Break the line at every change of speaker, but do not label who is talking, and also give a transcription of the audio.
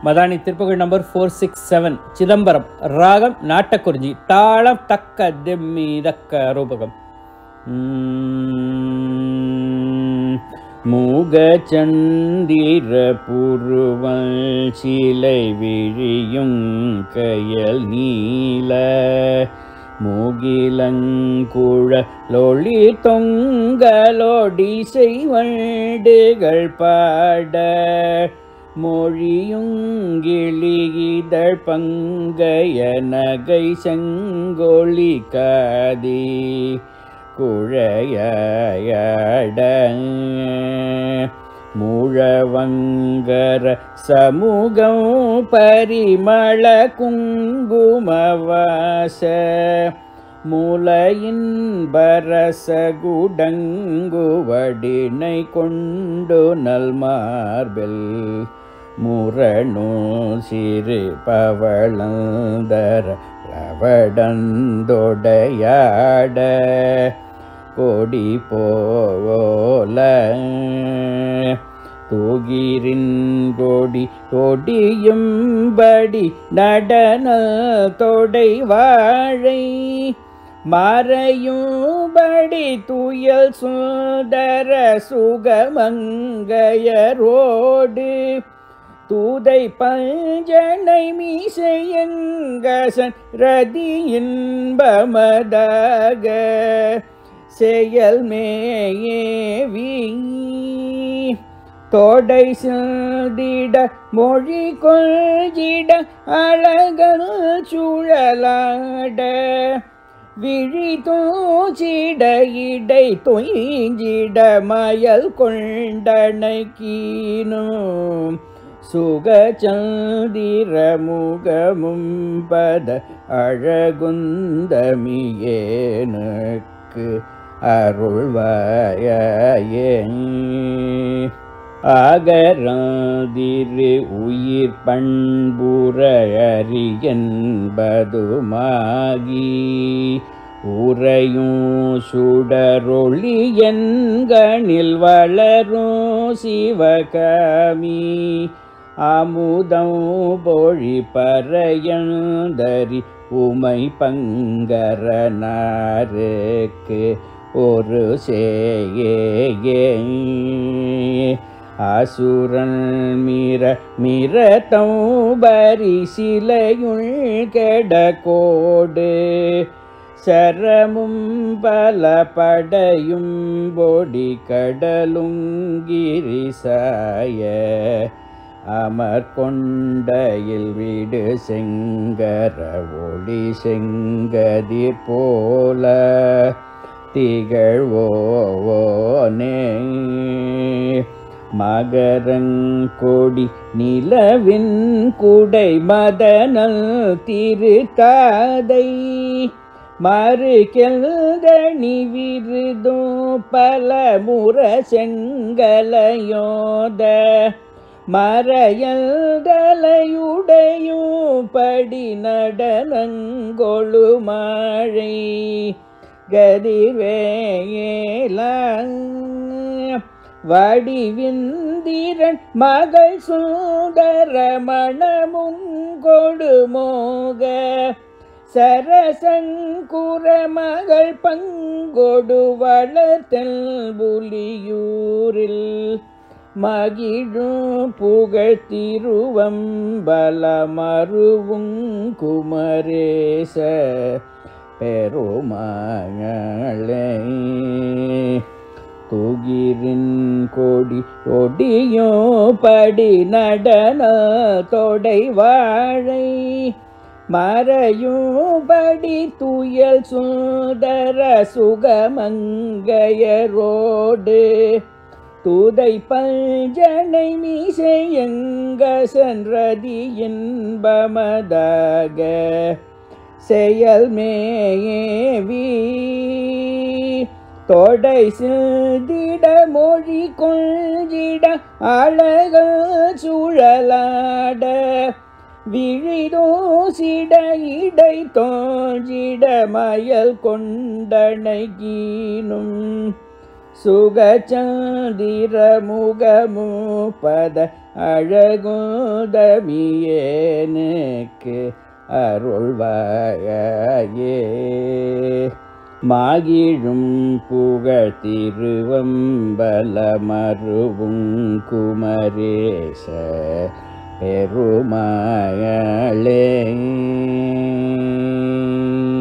Madani திருப்பகல் number four six seven Chidambaram ராகம் நாட்டக்குறிஞ்சி தாளம் தக்க தெம்மி தக்க ரூபகம் உம், மூகச்சந்திர புருவல் சிலை விழியும் கயல் நீல மூகிலங்குழலொளி தொங்கலோடி செய்வண்டுகள் பாட மொழியுங்கிளிதழ் பங்கைய நகை செங்கொழி காதி குழையாட முழவங்கர சமூகம் பரிமள குங்குமவாச முலையின் பரசகுடங்குவடினை கொண்டு நல்மார்பில் முரணு சிறு பவளந்தர லவடந்தொடையாட கொடி போல தூகிரின் கொடி கொடியும்படி நடன தொடை வாழை மறையும்படி துயல் சுந்தர சுகமங்கையரோடு தூதை பஞ்சனை மீசையங்கசன் ரதி இன்பமதாக செயல் மேயேவி தோடை சிந்திட மொழி கொள்கிட அழகல் சுழலாட விழி தோச்சிட இடை தொய்ஞ்சிட மயல் கொண்டனை கீனும் சுகச்சந்திர முகமும் பத அழகுந்தமியேனுக்கு அருள்வாயே ஆகராதிரு உயிர் பண்புற அறியன்பதுமாகி உறையும் சுடரொளி எண்கணில் வளரும் சிவகாமி அமுதம் பொழி பறையந்தரி உமை பங்கரனாருக்கு ஒரு சேயே அசுரன் மிர மிரத்தம் பரிசிலையுள் கெடகோடு சரமும் பல படையும் பொடி கடலுங்கிரிசாய அமர் கொண்டையில் விடு செங்கர ஒளி செங்கதிர் போல திகழ்வோனே மகரங்கொடி நிலவின் குடை மதனல் திருத்தாதை மறுகெல்தணி விருதும் பல முற செங்கலையோத மறையல்தலையுடையும் படி நடனங்கொழு மாழை கதிர்வேல வடிவிந்திரன் மகள் சுந்தர மணமும் கொடுமோக சரசங்குர மகள் பங்கொடு வளர்த்தல் புலியூரில் மகிழும் புகழ் திருவம்பல மருவும் குமரேச பெருமகளே துகிரின் கொடி கொடியோ படி நடன தொடை வாழை மறையும்படி துயல் சுந்தர சுகமங்கையரோடு தூதை பஞ்சனை மீசையங்க சென்றதி இன்பமதாக செயல் மேவி தொடை சிந்திட மொழி கொள்கிட அழக சுழலாட விழிதோசிட இடை தோஞ்சிட மயல் கொண்டனை கீனும் சுகச்சந்திர முகமு பத அழகுதமியேனுக்கு அருள்வாயே மாகிழும் புகழ் திருவம்பலமருவும் குமரேச பெருமாளே